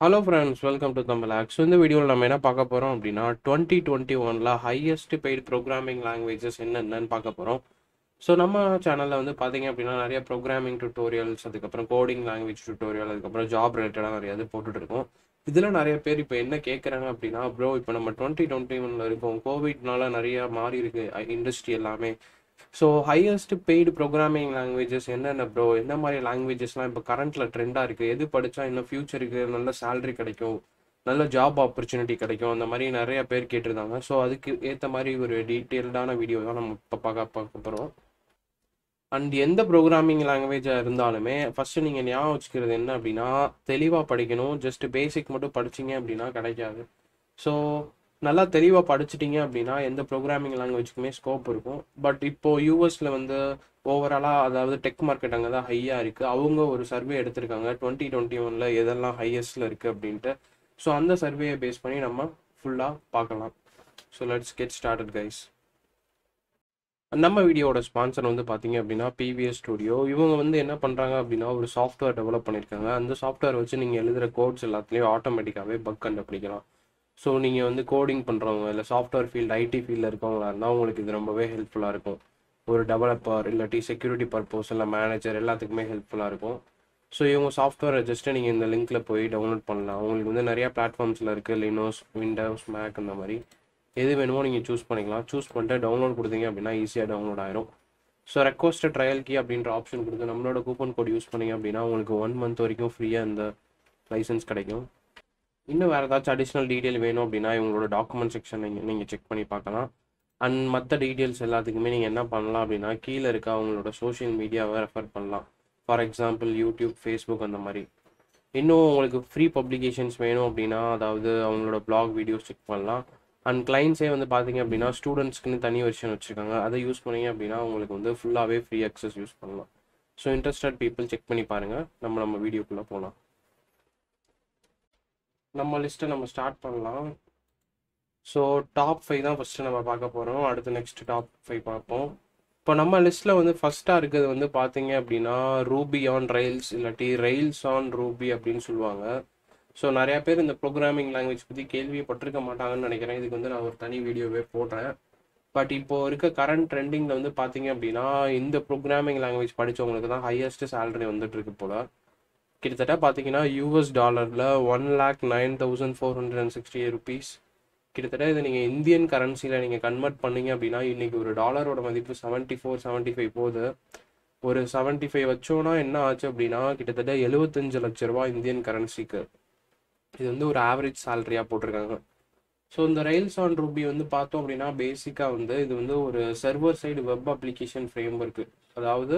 hello friends welcome to Tamil ஆக்ஸ் இந்த வீடியோவில் நம்ம என்ன பார்க்க போகிறோம் அப்படின்னா டுவெண்ட்டி டுவெண்ட்டி ஒனில் ஹையஸ்ட் பெய்டு ப்ரோக்ராமிங் லாங்குவேஜஸ் என்னென்னு பார்க்க போகிறோம் ஸோ நம்ம சேனலில் வந்து பார்த்தீங்க அப்படின்னா நிறைய ப்ரோக்ராமிங் டுட்டோரியல்ஸ் அதுக்கப்புறம் கோடிங் லாங்குவேஜ் டுட்டோரியல் அதுக்கப்புறம் ஜாப் ரிலேட்டடாக நிறைய இது போட்டுட்டு இருக்கோம் இதில் நிறைய பேர் இப்போ என்ன கேட்குறாங்க அப்படின்னா ப்ரோ இப்போ நம்ம டுவெண்ட்டி டுவெண்ட்டி ஒனில் இருக்கோம் கோவிட்னால நிறைய மாறி இருக்கு இண்டஸ்ட்ரி எல்லாமே so highest paid programming languages என்னென்ன ப்ரோ என்ன மாதிரி லாங்குவேஜஸ்லாம் இப்போ கரண்ட்டில் ட்ரெண்டாக இருக்குது எது படித்தா இன்னும் ஃப்யூச்சருக்கு நல்ல சேலரி கிடைக்கும் நல்ல ஜாப் ஆப்பர்ச்சுனிட்டி கிடைக்கும் அந்த மாதிரி நிறைய பேர் கேட்டிருந்தாங்க ஸோ அதுக்கு ஏற்ற மாதிரி ஒரு டீட்டெயில்டான வீடியோ தான் நம்ம இப்போ பார்க்க பார்க்க போகிறோம் அண்ட் எந்த ப்ரோக்ராமிங் லாங்குவேஜாக இருந்தாலுமே ஃபஸ்ட்டு நீங்கள் ஞாபகம் வச்சுக்கிறது என்ன அப்படின்னா தெளிவாக படிக்கணும் ஜஸ்ட் பேசிக் மட்டும் படிச்சிங்க அப்படின்னா கிடைக்காது ஸோ நல்லா தெளிவாக படிச்சிட்டிங்க அப்படின்னா எந்த ப்ரோக்ராமிங் லாங்குவேஜ்க்குமே ஸ்கோப் இருக்கும் பட் இப்போது யூஎஸில் வந்து ஓவராலாக அதாவது டெக் மார்க்கெட் அங்கே தான் ஹையாக இருக்குது அவங்க ஒரு சர்வே எடுத்திருக்காங்க டுவெண்ட்டி டுவெண்ட்டி ஒனில் எதெல்லாம் ஹையஸ்ட்டில் இருக்குது அப்படின்ட்டு ஸோ அந்த சர்வேயை பேஸ் பண்ணி நம்ம ஃபுல்லாக பார்க்கலாம் so let's get started guys நம்ம வீடியோவோட ஸ்பான்சர் வந்து பார்த்தீங்க அப்படின்னா பிவிஎஸ் ஸ்டுடியோ இவங்க வந்து என்ன பண்ணுறாங்க அப்படின்னா ஒரு சாஃப்ட்வேர் டெவலப் பண்ணியிருக்காங்க அந்த சாஃப்ட்வேர் வச்சு நீங்கள் எழுதுகிற கோட்ஸ் எல்லாத்துலேயும் ஆட்டோமேட்டிக்காகவே பக் கண்டுபிடிக்கலாம் ஸோ நீங்கள் வந்து கோடிங் பண்ணுறவங்க இல்லை சாஃப்ட்வேர் ஃபீல்டு ஐடி ஃபீல்டில் இருக்கவங்களா இருந்தால் உங்களுக்கு இது ரொம்பவே ஹெல்ப்ஃபுல்லாக இருக்கும் ஒரு டெவலப்பர் இல்லாட்டி செக்யூரிட்டி பர்பஸ் இல்லை மேனேஜர் எல்லாத்துக்குமே ஹெல்ப்ஃபுல்லாக இருக்கும் ஸோ இவங்க சாஃப்ட்வேரை ஜஸ்ட்டு நீங்கள் இந்த லிங்க்கில் போய் டவுன்லோட் பண்ணலாம் உங்களுக்கு வந்து நிறையா பிளாட்ஃபார்ம்ஸில் இருக்குது லினோஸ் விண்டோஸ் மேக் அந்த மாதிரி எது வேணுமோ நீங்கள் சூஸ் பண்ணிக்கலாம் சூஸ் பண்ணிட்டு டவுன்லோட் கொடுத்தீங்க அப்படின்னா ஈஸியாக டவுன்லோட் ஆயிரும் ஸோ ரெக்வஸ்ட் ட்ரையல் கீ அப்படின்ற ஆப்ஷன் கொடுத்து நம்மளோட கூப்பன் கோட் யூஸ் பண்ணிங்க அப்படின்னா உங்களுக்கு ஒன் மந்த் வரைக்கும் ஃப்ரீயாக இந்த லைசன்ஸ் கிடைக்கும் இன்னும் வேறு ஏதாச்சும் அடிஷ்னல் டீட்டெயில் வேணும் அப்படின்னா இவங்களோட டாக்குமெண்ட் செக்ஷன் நீங்கள் நீங்கள் செக் பண்ணி பார்க்கலாம் அண்ட் மற்ற டீட்டெயில்ஸ் எல்லாத்துக்குமே நீங்கள் என்ன பண்ணலாம் அப்படின்னா கீழே இருக்க அவங்களோட சோஷியல் மீடியாவை ரெஃபர் பண்ணலாம் ஃபார் எக்ஸாம்பிள் யூடியூப் ஃபேஸ்புக் அந்த மாதிரி இன்னும் உங்களுக்கு ஃப்ரீ பப்ளிகேஷன்ஸ் வேணும் அப்படின்னா அதாவது அவங்களோட பிளாக் வீடியோஸ் செக் பண்ணலாம் அண்ட் கிளைண்ட்ஸே வந்து பார்த்தீங்க அப்படின்னா ஸ்டூடெண்ட்ஸ்க்குன்னு தனி வெர்ஷன் வச்சுருக்காங்க அதை யூஸ் பண்ணீங்க அப்படின்னா உங்களுக்கு வந்து ஃபுல்லாகவே ஃப்ரீ அக்சஸ் யூஸ் பண்ணலாம் ஸோ இன்ட்ரெஸ்டட் பீப்புள் செக் பண்ணி பாருங்கள் நம்ம நம்ம வீடியோக்குள்ளே போகலாம் நம்ம லிஸ்ட்டை நம்ம ஸ்டார்ட் பண்ணலாம் ஸோ டாப் ஃபைவ் தான் ஃபஸ்ட்டு நம்ம பார்க்க போகிறோம் அடுத்து நெக்ஸ்ட் டாப் ஃபைவ் பார்ப்போம் இப்போ நம்ம லிஸ்ட்டில் வந்து ஃபஸ்ட்டாக இருக்கிறது வந்து பார்த்தீங்க அப்படின்னா ரூபி ஆன் ரயில்ஸ் இல்லாட்டி ரயில்ஸ் ஆன் ரூபி அப்படின்னு சொல்லுவாங்க ஸோ நிறையா பேர் இந்த ப்ரோக்ராமிங் லாங்குவேஜ் பற்றி கேள்விப்பட்டிருக்க மாட்டாங்கன்னு நினைக்கிறேன் இதுக்கு வந்து நான் ஒரு தனி வீடியோவே போடுறேன் பட் இப்போ இருக்க கரண்ட் ட்ரெண்டிங்கில் வந்து பார்த்தீங்க அப்படின்னா இந்த ப்ரோக்ராமிங் லாங்குவேஜ் படித்தவங்களுக்கு தான் ஹையஸ்ட் சேலரி வந்துட்டு இருக்கு போல் கிட்டத்தட்ட பார்த்தீங்கன்னா யூஎஸ் டாலரில் one lakh nine thousand four hundred and sixty rupees கிட்டத்தட்ட இதை நீங்கள் இந்தியன் கரன்சியில் நீங்கள் கன்வெர்ட் பண்ணீங்க அப்படின்னா இன்றைக்கி ஒரு டாலரோட மதிப்பு செவன்ட்டி ஃபோர் செவன்ட்டி ஃபைவ் போகுது ஒரு செவன்ட்டி ஃபைவ் வச்சோன்னா என்ன ஆச்சு அப்படின்னா கிட்டத்தட்ட எழுபத்தஞ்சு லட்ச ரூபா இந்தியன் கரன்சிக்கு இது வந்து ஒரு ஆவரேஜ் சேலரியாக போட்டிருக்காங்க ஸோ இந்த ரயில்ஸ் ஆன் ரூபி வந்து பார்த்தோம் அப்படின்னா பேசிக்காக வந்து இது வந்து ஒரு server side web application framework அதாவது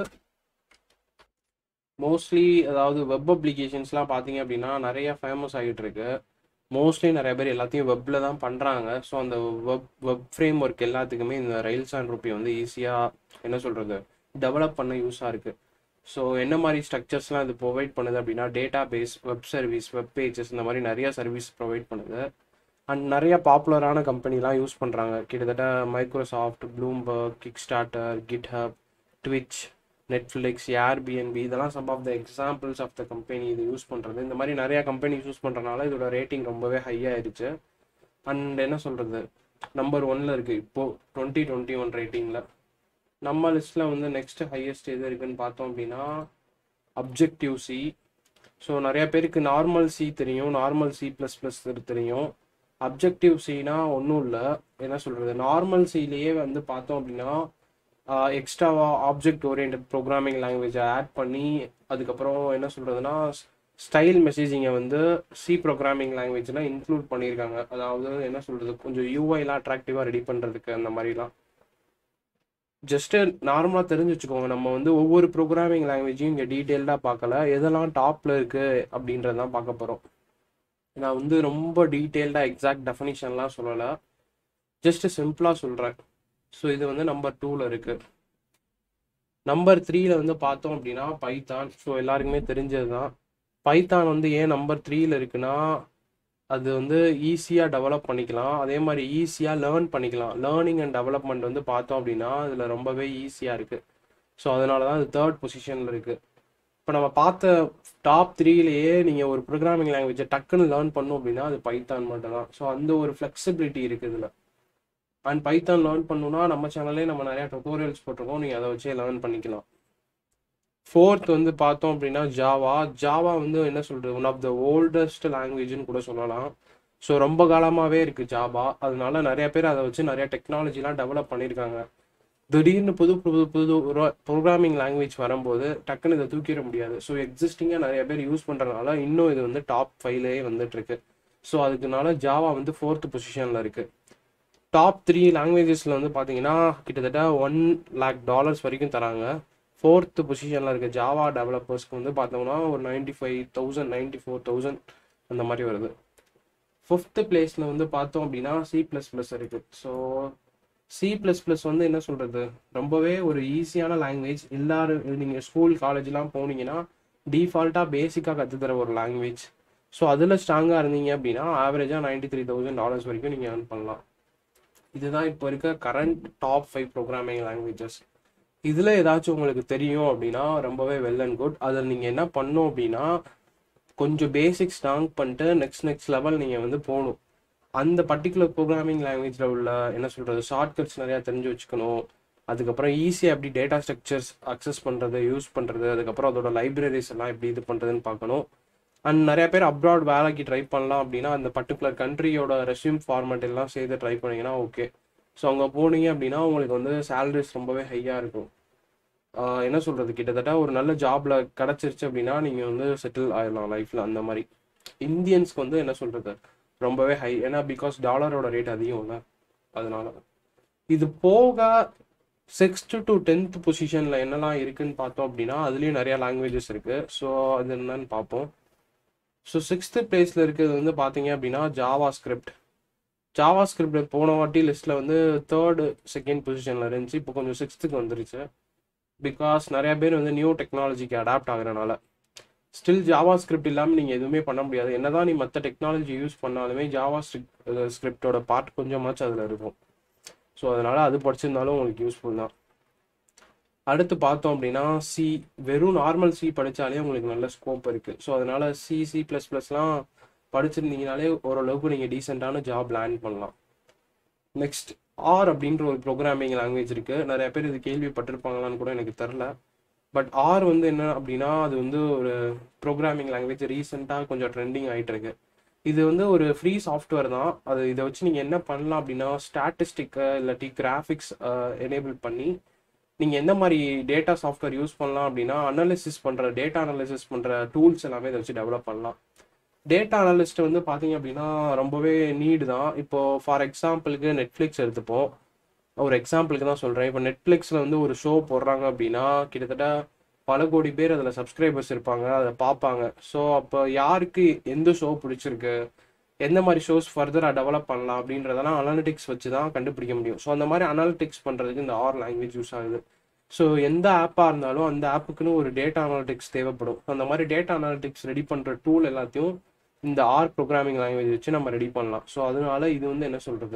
மோஸ்ட்லி அதாவது வெப் அப்ளிகேஷன்ஸ்லாம் பார்த்தீங்க அப்படின்னா நிறைய ஃபேமஸ் ஆகிட்டு இருக்கு மோஸ்ட்லி நிறைய பேர் எல்லாத்தையும் வெப்பில் தான் பண்ணுறாங்க ஸோ அந்த வெப் வெப் ஃப்ரேம் ஒர்க் எல்லாத்துக்குமே இந்த ரயில்ஸ் அண்ட் ரூபி வந்து ஈஸியாக என்ன சொல்கிறது டெவலப் பண்ண யூஸாக இருக்குது ஸோ என்ன மாதிரி ஸ்ட்ரக்சர்ஸ்லாம் இது ப்ரொவைட் பண்ணுது அப்படின்னா database web service web pages இந்த மாதிரி நிறைய சர்வீஸ் ப்ரொவைட் பண்ணுது அண்ட் நிறைய பாப்புலரான கம்பெனிலாம் யூஸ் பண்ணுறாங்க கிட்டத்தட்ட Microsoft Bloomberg Kickstarter GitHub Twitch Netflix Airbnb இதெல்லாம் some of the examples of the company இது யூஸ் பண்ணுறது இந்த மாதிரி நிறையா கம்பெனி யூஸ் பண்ணுறதுனால இதோட ரேட்டிங் ரொம்பவே ஹையாகிடுச்சு அண்ட் என்ன சொல்கிறது நம்பர் ஒன்ல இருக்குது இப்போது டுவெண்ட்டி டுவெண்ட்டி ஒன் ரேட்டிங்கில் நம்ம லிஸ்ட்டில் வந்து நெக்ஸ்ட் ஹையஸ்ட் எது இருக்குன்னு பார்த்தோம் அப்படின்னா அப்ஜெக்டிவ் சி ஸோ நிறைய பேருக்கு நார்மல் சி தெரியும் நார்மல் சி ப்ளஸ் ப்ளஸ் தெரியும் அப்ஜெக்டிவ் சினா ஒன்றும் இல்லை என்ன சொல்கிறது நார்மல் சிலேயே வந்து பார்த்தோம் அப்படின்னா எக்ஸ்ட்ராவாக ஆப்ஜெக்ட் ஓரியன்ட் ப்ரோக்ராமிங் லாங்குவேஜை ஆட் பண்ணி அதுக்கப்புறம் என்ன சொல்கிறதுனா ஸ்டைல் மெசேஜிங்கை வந்து சி ப்ரோக்ராமிங் லாங்குவேஜ்லாம் இன்க்ளூட் பண்ணியிருக்காங்க அதாவது என்ன சொல்கிறது கொஞ்சம் யூஐலாம் அட்ராக்டிவாக ரெடி பண்ணுறதுக்கு அந்த மாதிரிலாம் ஜஸ்ட்டு நார்மலாக தெரிஞ்சு வச்சுக்கோங்க நம்ம வந்து ஒவ்வொரு ப்ரோக்ராமிங் லாங்குவேஜையும் இங்கே டீட்டெயில்டாக பார்க்கல எதெல்லாம் டாப்பில் இருக்குது அப்படின்றத தான் பார்க்க போகிறோம் நான் வந்து ரொம்ப டீட்டெயில்டாக எக்ஸாக்ட் டெஃபனிஷன்லாம் சொல்லலை ஜஸ்ட்டு சிம்பிளாக சொல்கிறேன் ஸோ இது வந்து நம்பர் டூவில் இருக்குது நம்பர் த்ரீல வந்து பார்த்தோம் அப்படின்னா பைத்தான் ஸோ எல்லாருக்குமே தெரிஞ்சது தான் பைத்தான் வந்து ஏன் நம்பர் த்ரீல இருக்குன்னா அது வந்து ஈஸியாக டெவலப் பண்ணிக்கலாம் அதே மாதிரி ஈஸியாக லேர்ன் பண்ணிக்கலாம் லேர்னிங் அண்ட் டெவலப்மெண்ட் வந்து பார்த்தோம் அப்படின்னா அதில் ரொம்பவே ஈஸியாக இருக்குது ஸோ அதனால தான் அது தேர்ட் பொசிஷனில் இருக்குது இப்போ நம்ம பார்த்த டாப் த்ரீலேயே நீங்கள் ஒரு ப்ரோக்ராமிங் லாங்குவேஜை டக்குன்னு லேர்ன் பண்ணோம் அப்படின்னா அது பைத்தான் மட்டும் தான் ஸோ அந்த ஒரு ஃப்ளெக்சிபிலிட்டி இருக்குது இதில் அண்ட் பைத்தான் லேர்ன் பண்ணணும்னா நம்ம சேனல்லே நம்ம நிறையா டுட்டோரியல்ஸ் போட்டிருக்கோம் நீங்கள் அதை வச்சே லேர்ன் பண்ணிக்கலாம் ஃபோர்த் வந்து பார்த்தோம் அப்படின்னா ஜாவா ஜாவா வந்து என்ன சொல்கிறது ஒன் ஆஃப் த ஓல்டஸ்ட் லாங்குவேஜ்னு கூட சொல்லலாம் ஸோ ரொம்ப காலமாகவே இருக்குது ஜாவா அதனால நிறைய பேர் அதை வச்சு நிறைய டெக்னாலஜிலாம் டெவலப் பண்ணியிருக்காங்க திடீர்னு புது புது புது ப்ரோக்ராமிங் லாங்குவேஜ் வரும்போது டக்குன்னு இதை தூக்கிட முடியாது ஸோ எக்ஸிஸ்டிங்காக நிறைய பேர் யூஸ் பண்ணுறதுனால இன்னும் இது வந்து டாப் ஃபைவ்லேயே வந்துட்டு இருக்கு ஸோ அதுக்குனால ஜாவா வந்து ஃபோர்த் பொசிஷனில் இருக்குது டாப் த்ரீ லாங்குவேஜஸில் வந்து பார்த்தீங்கன்னா கிட்டத்தட்ட ஒன் லேக் டாலர்ஸ் வரைக்கும் தராங்க ஃபோர்த்து பொசிஷனில் இருக்க ஜாவா டெவலப்பர்ஸ்க்கு வந்து பார்த்தோம்னா ஒரு ninety five thousand ninety four thousand அந்த மாதிரி வருது ஃபிஃப்த்து பிளேஸில் வந்து பார்த்தோம் அப்படின்னா சி ப்ளஸ் ப்ளஸ் இருக்குது ஸோ சி ப்ளஸ் ப்ளஸ் வந்து என்ன சொல்கிறது ரொம்பவே ஒரு ஈஸியான லாங்குவேஜ் எல்லாரும் நீங்கள் ஸ்கூல் காலேஜ்லாம் போனீங்கன்னா டிஃபால்ட்டாக பேசிக்காக கற்றுத்தர ஒரு லாங்குவேஜ் ஸோ அதில் ஸ்ட்ராங்காக இருந்தீங்க அப்படின்னா ஆவரேஜாக நைன்டி த்ரீ தௌசண்ட் டாலர்ஸ் வரைக்கும் நீங்கள் ஏர்ன் பண்ணலாம் இதுதான் இப்போ இருக்க current top five programming languages இதில் ஏதாச்சும் உங்களுக்கு தெரியும் அப்படின்னா ரொம்பவே வெல் அண்ட் குட் அதில் நீங்கள் என்ன பண்ணணும் அப்படின்னா கொஞ்சம் பேசிக் ஸ்ட்ராங் பண்ணிட்டு நெக்ஸ்ட் நெக்ஸ்ட் லெவல் நீங்கள் வந்து போகணும் அந்த பர்டிகுலர் ப்ரோக்ராமிங் லாங்குவேஜில் உள்ள என்ன சொல்கிறது ஷார்ட்கட்ஸ் நிறையா தெரிஞ்சு வச்சுக்கணும் அதுக்கப்புறம் ஈஸியாக எப்படி டேட்டா ஸ்ட்ரக்சர்ஸ் அக்சஸ் பண்ணுறது யூஸ் பண்ணுறது அதுக்கப்புறம் அதோட லைப்ரரிஸ் எல்லாம் எப்படி இது பண்ணுறதுன்னு பார்க்கணும் அண்ட் நிறைய பேர் அப்ராட் வேலைக்கு ட்ரை பண்ணலாம் அப்படின்னா அந்த பர்டிகுலர் கண்ட்ரியோட ரெஸ்யூம் ஃபார்மேட் எல்லாம் சேர்த்து ட்ரை பண்ணிங்கன்னா ஓகே ஸோ அங்கே போனீங்க அப்படின்னா உங்களுக்கு வந்து சேலரிஸ் ரொம்பவே ஹையாக இருக்கும் ஆஹ் என்ன சொல்கிறது கிட்டத்தட்ட ஒரு நல்ல ஜாப்ல கிடச்சிருச்சு அப்படின்னா நீங்கள் வந்து செட்டில் ஆயிடலாம் லைஃப்பில் அந்த மாதிரி இந்தியன்ஸ்க்கு வந்து என்ன சொல்கிறது ரொம்பவே ஹை ஏன்னா பிகாஸ் டாலரோட ரேட் அதிகம்ல அதனால இது போக சிக்ஸ்த்து டு டென்த் பொசிஷனில் என்னெல்லாம் இருக்குன்னு பார்த்தோம் அப்படின்னா அதுலேயும் நிறையா லாங்குவேஜஸ் இருக்குது ஸோ அது என்னன்னு பார்ப்போம் ஸோ சிக்ஸ்த்து பிளேஸில் இருக்கிறது வந்து பார்த்தீங்க அப்படின்னா ஜாவா ஸ்கிரிப்ட் ஜாவா ஸ்கிரிப்ட் போன வாட்டி லிஸ்ட்டில் வந்து தேர்டு செகண்ட் பொசிஷனில் இருந்துச்சு இப்போ கொஞ்சம் சிக்ஸ்த்துக்கு வந்துருச்சு பிகாஸ் நிறைய பேர் வந்து நியூ டெக்னாலஜிக்கு அடாப்ட் ஆகுறனால ஸ்டில் ஜாவா ஸ்கிரிப்ட் இல்லாமல் நீங்கள் எதுவுமே பண்ண முடியாது என்னதான் நீ மற்ற டெக்னாலஜி யூஸ் பண்ணாலுமே ஜாவா ஸ்கிரிப்டோட பார்ட் கொஞ்சமாச்சும் அதில் இருக்கும் ஸோ அதனால் அது படிச்சிருந்தாலும் உங்களுக்கு யூஸ்ஃபுல் தான் அடுத்து பார்த்தோம் அப்படின்னா சி வெறும் நார்மல் சி படித்தாலே உங்களுக்கு நல்ல ஸ்கோப் இருக்குது ஸோ அதனால் சி சி ப்ளஸ் ப்ளஸ்லாம் படிச்சிருந்தீங்கனாலே ஓரளவுக்கு நீங்கள் டீசெண்டான ஜாப் லேண்ட் பண்ணலாம் நெக்ஸ்ட் ஆர் அப்படின்ற ஒரு ப்ரோக்ராமிங் லாங்குவேஜ் இருக்குது நிறைய பேர் இது கேள்விப்பட்டிருப்பாங்களான்னு கூட எனக்கு தெரில பட் ஆர் வந்து என்ன அப்படின்னா அது வந்து ஒரு ப்ரோக்ராமிங் லாங்குவேஜ் ரீசெண்டாக கொஞ்சம் ட்ரெண்டிங் ஆகிட்டு இருக்கு இது வந்து ஒரு ஃப்ரீ சாஃப்ட்வேர் தான் அது இதை வச்சு நீங்கள் என்ன பண்ணலாம் அப்படின்னா ஸ்டாட்டிஸ்டிக்கை இல்லாட்டி கிராஃபிக்ஸ் எனேபிள் பண்ணி நீங்கள் எந்த மாதிரி டேட்டா சாஃப்ட்வேர் யூஸ் பண்ணலாம் அப்படின்னா அனாலிசிஸ் பண்ணுற டேட்டா அனாலிசிஸ் பண்ணுற டூல்ஸ் எல்லாமே இதை வச்சு டெவலப் பண்ணலாம் டேட்டா அனலிஸ்ட் வந்து பார்த்தீங்க அப்படின்னா ரொம்பவே நீடு தான் இப்போ ஃபார் எக்ஸாம்பிளுக்கு நெட்ஃப்ளிக்ஸ் எடுத்துப்போம் ஒரு எக்ஸாம்பிளுக்கு தான் சொல்கிறேன் இப்போ நெட்ஃப்ளிக்ஸில் வந்து ஒரு ஷோ போடுறாங்க அப்படின்னா கிட்டத்தட்ட பல கோடி பேர் அதில் சப்ஸ்கிரைபர்ஸ் இருப்பாங்க அதை பார்ப்பாங்க ஸோ அப்போ யாருக்கு எந்த ஷோ பிடிச்சிருக்கு எந்த மாதிரி ஷோஸ் ஃபர்தராக டெவலப் பண்ணலாம் அப்படின்றதெல்லாம் அனாலிட்டிக்ஸ் வச்சு தான் கண்டுபிடிக்க முடியும் ஸோ அந்த மாதிரி அனாலிட்டிக்ஸ் பண்ணுறதுக்கு இந்த ஆர் லாங்குவேஜ் யூஸ் ஆகுது ஸோ எந்த ஆப்பாக இருந்தாலும் அந்த ஆப்புக்குன்னு ஒரு டேட்டா அனாலிட்டிக்ஸ் தேவைப்படும் அந்த மாதிரி டேட்டா அனாலிட்டிக்ஸ் ரெடி பண்ணுற டூல் எல்லாத்தையும் இந்த ஆர் ப்ரோக்ராமிங் லாங்குவேஜ் வச்சு நம்ம ரெடி பண்ணலாம் ஸோ அதனால இது வந்து என்ன சொல்கிறது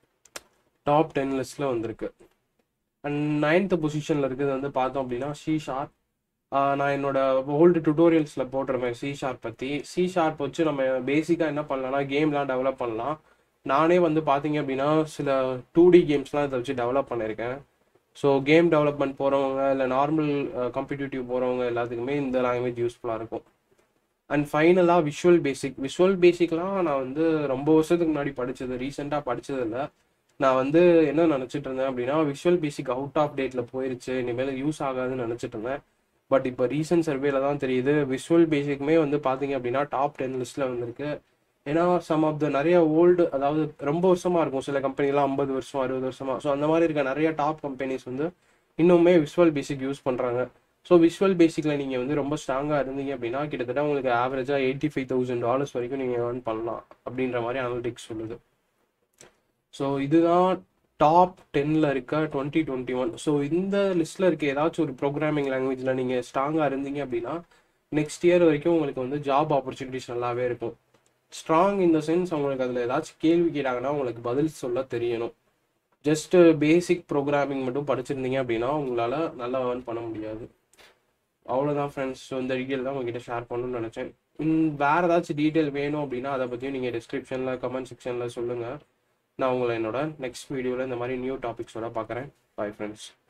டாப் டென் லிஸ்ட்டில் வந்திருக்கு அண்ட் நைன்த் பொசிஷனில் இருக்கிறது வந்து பார்த்தோம் அப்படின்னா சி ஷார்ப் நான் என்னோட ஓல்டு டுட்டோரியல்ஸில் போட்டிருப்பேன் சி ஷார்ப் பற்றி சி ஷார்ப் வச்சு நம்ம பேசிக்காக என்ன பண்ணலாம்னா கேம்லாம் டெவலப் பண்ணலாம் நானே வந்து பார்த்தீங்க அப்படின்னா சில டூ டி கேம்ஸ்லாம் இதை வச்சு டெவலப் பண்ணியிருக்கேன் ஸோ கேம் டெவலப்மெண்ட் போகிறவங்க இல்லை நார்மல் காம்படிட்டிவ் போகிறவங்க எல்லாத்துக்குமே இந்த லாங்குவேஜ் யூஸ்ஃபுல்லாக இருக்கும் அண்ட் ஃபைனலாக விஷுவல் பேசிக் விஷுவல் பேசிக்லாம் நான் வந்து ரொம்ப வருஷத்துக்கு முன்னாடி படித்தது ரீசெண்டாக படித்தது இல்லை நான் வந்து என்ன நினச்சிட்டு இருந்தேன் அப்படின்னா விஷுவல் பேசிக் அவுட் ஆஃப் டேட்டில் போயிருச்சு இனிமேல் யூஸ் ஆகாதுன்னு நினச்சிட்டு இருந்தேன் பட் இப்போ ரீசெண்ட் சர்வேல தான் தெரியுது விஷுவல் பேசிக்குமே வந்து பார்த்தீங்க அப்படின்னா டாப் டென் லிஸ்ட்டில் வந்திருக்கு ஏன்னா சம் ஆஃப் த நிறைய ஓல்டு அதாவது ரொம்ப வருஷமா இருக்கும் சில கம்பெனிலாம் ஐம்பது வருஷம் அறுபது வருஷமா ஸோ அந்த மாதிரி இருக்க நிறைய டாப் கம்பெனிஸ் வந்து இன்னுமே விஷுவல் பேசிக் யூஸ் பண்ணுறாங்க ஸோ விஷுவல் பேசிக்கில் நீங்கள் வந்து ரொம்ப ஸ்ட்ராங்காக இருந்தீங்க அப்படின்னா கிட்டத்தட்ட உங்களுக்கு ஆவரேஜாக எயிட்டி ஃபைவ் தௌசண்ட் டாலர்ஸ் வரைக்கும் நீங்கள் ஏர்ன் பண்ணலாம் அப்படின்ற மாதிரி அனாலிட்டிக்ஸ் சொல்லுது ஸோ இதுதான் டாப் டென்னில் இருக்க டுவெண்ட்டி டுவெண்ட்டி ஒன் ஸோ இந்த லிஸ்ட்டில் இருக்க ஏதாச்சும் ஒரு ப்ரோக்ராமிங் லாங்குவேஜில் நீங்கள் ஸ்ட்ராங்காக இருந்தீங்க அப்படின்னா நெக்ஸ்ட் இயர் வரைக்கும் உங்களுக்கு வந்து ஜாப் ஆப்பர்ச்சுனிட்டிஸ் நல்லாவே இருக்கும் ஸ்ட்ராங் இந்த சென்ஸ் அவங்களுக்கு அதில் ஏதாச்சும் கேள்வி கேட்டாங்கன்னா உங்களுக்கு பதில் சொல்ல தெரியணும் ஜஸ்ட் பேசிக் ப்ரோக்ராமிங் மட்டும் படிச்சிருந்தீங்க அப்படின்னா உங்களால் நல்லா ஏர்ன் பண்ண முடியாது அவ்வளோதான் ஃப்ரெண்ட்ஸ் ஸோ இந்த டீட்டெயில் தான் உங்ககிட்ட ஷேர் பண்ணணும்னு நினச்சேன் வேறு ஏதாச்சும் டீட்டெயில் வேணும் அப்படின்னா அதை பற்றியும் நீங்கள் டிஸ்கிரிப்ஷனில் கமெண்ட் செக்ஷனில் சொல்லுங்கள் நான் உங்களை என்னோட நெக்ஸ்ட் வீடியோவில் இந்த மாதிரி நியூ டாபிக்ஸோட பார்க்குறேன் பாய் ஃப்ரெண்ட்ஸ்